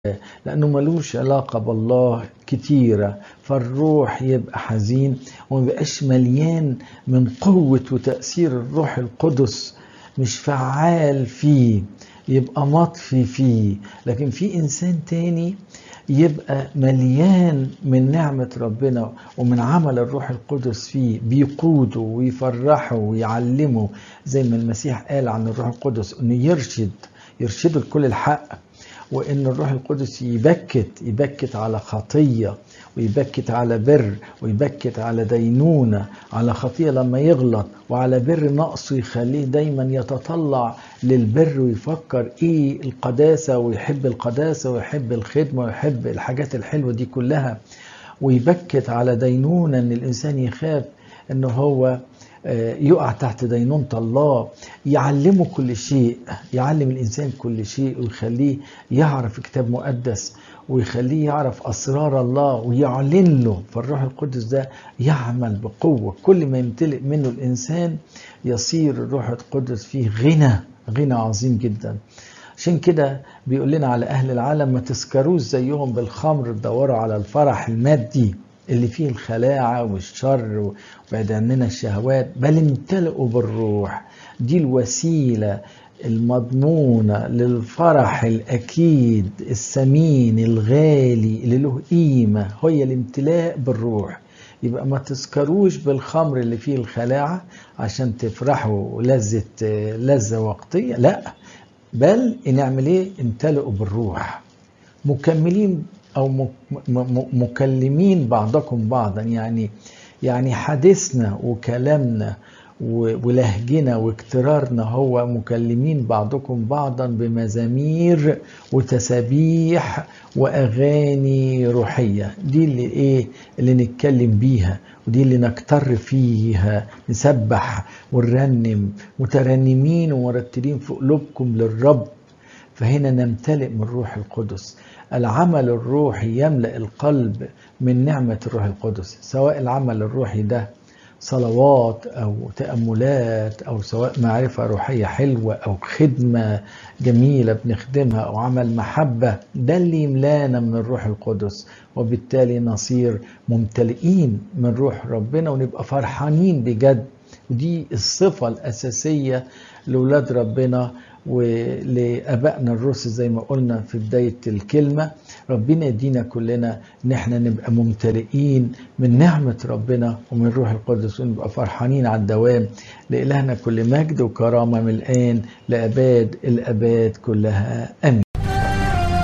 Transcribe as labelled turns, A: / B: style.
A: لأنه ملوش علاقة بالله كتيرة فالروح يبقى حزين وما بقاش مليان من قوة وتأثير الروح القدس مش فعال فيه يبقى مطفي فيه لكن في إنسان تاني يبقى مليان من نعمة ربنا ومن عمل الروح القدس فيه بيقوده ويفرحه ويعلمه زي ما المسيح قال عن الروح القدس انه يرشد يرشده لكل الحق وان الروح القدس يبكت يبكت على خطيه ويبكت على بر ويبكت على دينونه على خطيه لما يغلط وعلى بر نقصه يخليه دايما يتطلع للبر ويفكر ايه القداسه ويحب القداسه ويحب الخدمه ويحب الحاجات الحلوه دي كلها ويبكت على دينونه ان الانسان يخاف ان هو يقع تحت دينونة الله يعلمه كل شيء يعلم الإنسان كل شيء ويخليه يعرف كتاب مقدس ويخليه يعرف أسرار الله ويعلن له فالروح القدس ده يعمل بقوة كل ما يمتلئ منه الإنسان يصير الروح القدس فيه غنى غنى عظيم جدا عشان كده بيقول لنا على أهل العالم ما تسكروش زيهم بالخمر تدوروا على الفرح المادي اللي فيه الخلاعة والشر وبعد عننا الشهوات بل امتلئوا بالروح دي الوسيلة المضمونة للفرح الأكيد الثمين الغالي اللي له قيمة هي الامتلاء بالروح يبقى ما تسكروش بالخمر اللي فيه الخلاعة عشان تفرحوا لذة لذة وقتية لا بل نعمل ايه امتلئوا بالروح مكملين او مكلمين بعضكم بعضا يعني يعني حديثنا وكلامنا ولهجنا واكترارنا هو مكلمين بعضكم بعضا بمزامير وتسابيح واغاني روحيه دي اللي ايه اللي نتكلم بيها ودي اللي نكتر فيها نسبح ونرنم مترنمين ومرتلين في قلوبكم للرب فهنا نمتلئ من روح القدس العمل الروحي يملأ القلب من نعمة الروح القدس سواء العمل الروحي ده صلوات أو تأملات أو سواء معرفة روحية حلوة أو خدمة جميلة بنخدمها أو عمل محبة ده اللي يملانا من الروح القدس وبالتالي نصير ممتلئين من روح ربنا ونبقى فرحانين بجد ودي الصفة الأساسية لأولاد ربنا ولابائنا الرسل زي ما قلنا في بدايه الكلمه ربنا يدينا كلنا ان احنا نبقى ممتلئين من نعمه ربنا ومن روح القدس ونبقى فرحانين على الدوام لالهنا كل مجد وكرامه من الان لاباد الاباد كلها امين